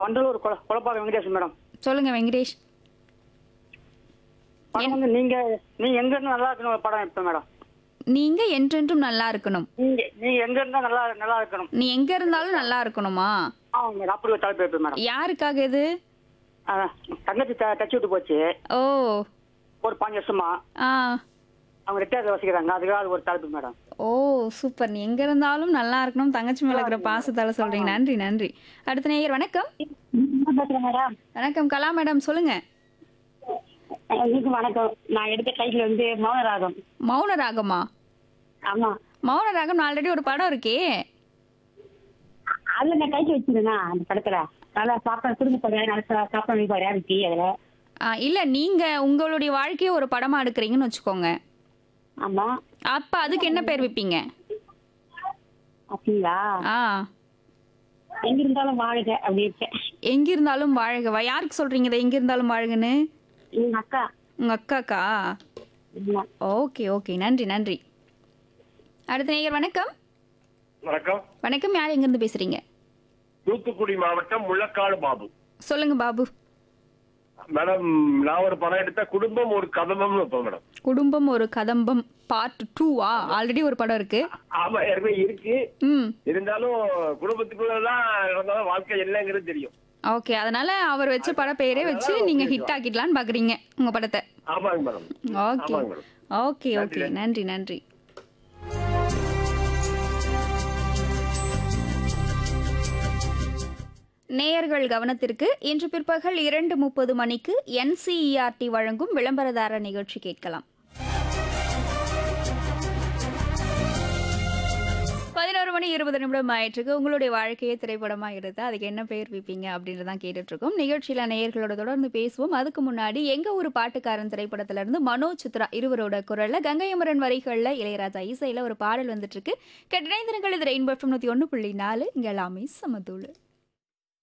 வண்டலூர் கொல- கொலப்பாக்கம் வெங்கடேஷ் மேடம் சொல்லுங்க வெங்கடேஷ் படம் வந்து நீங்க நீங்க எங்க இருந்து நல்லா இருக்கணும் ஒரு படம் எடுப்பேன் மேடம் நீங்க என்றென்றும் நல்லா இருக்கணும் நீங்க நீங்க எங்க இருந்தா நல்லா நல்லா இருக்கணும் நீ எங்க இருந்தாலும் நல்லா இருக்கணுமா ஆமாங்க மேடம் அப்படி ஒரு தலைப்பு எடுப்பேன் மேடம் யாருக்காக இது ஆ, தங்கச்சி த- தச்சு விட்டு போச்சு ஓ ஒரு பாஞ்சு வருஷமா ஆ அவங்க ரிட்டையர்ல வசிக்கிறாங்க அதுக்காக அது ஒரு தலைப்பு மேடம் ஓ சூப்பர் நீ எங்க இருந்தாலும் நல்லா இருக்கணும் தங்கச்சி மேல இருக்கிற பாசத்தால சொல்றீங்க நன்றி நன்றி அடுத்த நேயர் வணக்கம் பேசுறேன் மேடம் வணக்கம் கலா மேடம் சொல்லுங்க உங்களுக்கு வணக்கம் நான் எடுத்த கைட்ல வந்து மௌனராகம் மௌன ராகமா ஆமா மௌன ராகம் ஆல்ரெடி ஒரு படம் இருக்கே அதுல நான் கைட்டு வச்சிருந்தேனா அந்த படத்துல நல்லா சாப்பிட குடும்ப படம் நல்லா சாப்பிட பாரு இருக்கு அதுல ஆ, இல்ல நீங்க உங்களுடைய வாழ்க்கையை ஒரு படமா எடுக்கிறீங்கன்னு வச்சுக்கோங்க ஆமா அப்ப அதுக்கு என்ன பேர் வைப்பீங்க அப்படிங்களா ஆ எங்க இருந்தாலும் வாழுக அப்படி இருக்கேன் எங்க இருந்தாலும் வாழ்கவா யாருக்கு சொல்றீங்க இதை எங்க இருந்தாலும் வாழ்கன்னு எங்க அக்கா உங்க அக்காக்கா ஆமா. ஓகே ஓகே நன்றி நன்றி அடுத்த நேயர் வணக்கம் வணக்கம் வணக்கம் யார் எங்க இருந்து பேசுறீங்க தூத்துக்குடி மாவட்டம் முள்ளக்காடு பாபு சொல்லுங்க பாபு மேடம் நான் ஒரு படம் எடுத்த குடும்பம் ஒரு கதம்பம்னு வைப்பேன் மேடம் குடும்பம் ஒரு கதம்பம் பார்ட் டூவா ஆல்ரெடி ஒரு படம் இருக்கு ஆமா ஏற்கனவே இருக்கு ம் இருந்தாலும் குடும்பத்துக்குள்ளதான் நடந்தாலும் வாழ்க்கை என்னங்கிறது தெரியும் ஓகே அதனால அவர் வச்ச பட பேரே வச்சு நீங்க ஹிட் ஆக்கிடலான்னு பாக்குறீங்க உங்க படத்தை ஆமாங்க மேடம் ஓகே ஆமாங்க மேடம் ஓகே ஓகே நன்றி நன்றி நேயர்கள் கவனத்திற்கு இன்று பிற்பகல் இரண்டு முப்பது மணிக்கு என்சிஇஆர்டி வழங்கும் விளம்பரதார நிகழ்ச்சி கேட்கலாம் பதினோரு மணி இருபது நிமிடம் ஆயிட்டிருக்கு உங்களுடைய வாழ்க்கையே திரைப்படமாக இருந்தால் அதுக்கு என்ன பெயர் வைப்பீங்க அப்படின்றதான் கேட்டுட்டு இருக்கோம் நிகழ்ச்சியில் நேயர்களோட தொடர்ந்து பேசுவோம் அதுக்கு முன்னாடி எங்க ஒரு பாட்டுக்காரன் திரைப்படத்துல இருந்து மனோ சித்ரா இருவரோட குரல்ல கங்கை அமரன் வரிகள்ல இளையராஜா இசையில ஒரு பாடல் வந்துட்டு இருக்கு கெட்டினைந்திரங்கள் இது ரெயின்போ நூத்தி ஒன்று புள்ளி நாலு இங்க எல்லாமே சமதூளு